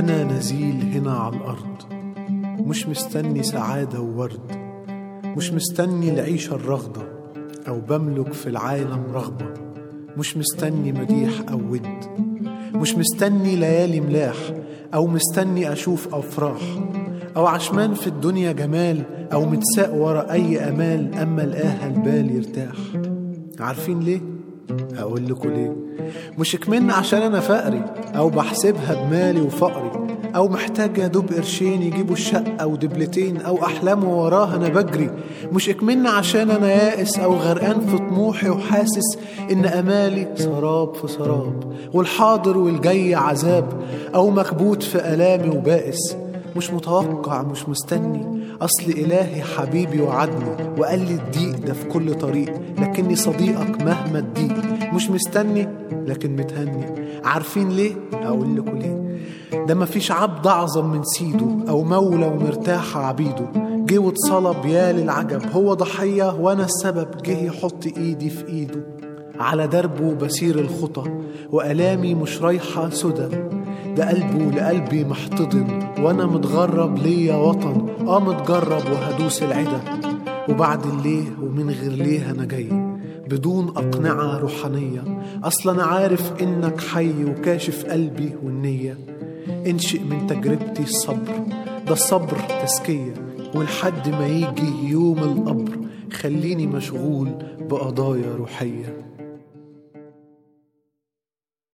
أنا نزيل هنا على الأرض مش مستني سعادة وورد مش مستني العيشة الرغدة أو بملك في العالم رغبة مش مستني مديح أو ود مش مستني ليالي ملاح أو مستني أشوف أفراح أو عشمان في الدنيا جمال أو متساق ورا أي أمال أما لقاها البال يرتاح عارفين ليه؟ أقول لكم ليه؟ مش كمان عشان أنا فقري أو بحسبها بمالي وفقري أو محتاج يا دوب قرشين يجيبوا الشقة ودبلتين أو أحلام وراها أنا بجري مش إكمن عشان أنا يائس أو غرقان في طموحي وحاسس إن أمالي سراب في سراب والحاضر والجاي عذاب أو مكبوت في آلامي وبائس مش متوقع مش مستني أصل إلهي حبيبي وعدني وقال لي الضيق ده في كل طريق لكني صديقك مهما الضيق مش مستني لكن متهني عارفين ليه؟ أقول لكم ليه ده مفيش عبد أعظم من سيده أو مولى ومرتاح عبيده جه واتصلب يا للعجب هو ضحية وأنا السبب جه يحط إيدي في إيده على دربه بسير الخطى وألامي مش رايحة سدى ده قلبه لقلبي محتضن وانا متغرب ليا وطن اه متجرب وهدوس العدا وبعد الليه ومن غير ليه انا جاي بدون أقنعة روحانية أصلا أنا عارف إنك حي وكاشف قلبي والنية انشئ من تجربتي الصبر ده الصبر تزكية ولحد ما يجي يوم القبر خليني مشغول بقضايا روحيه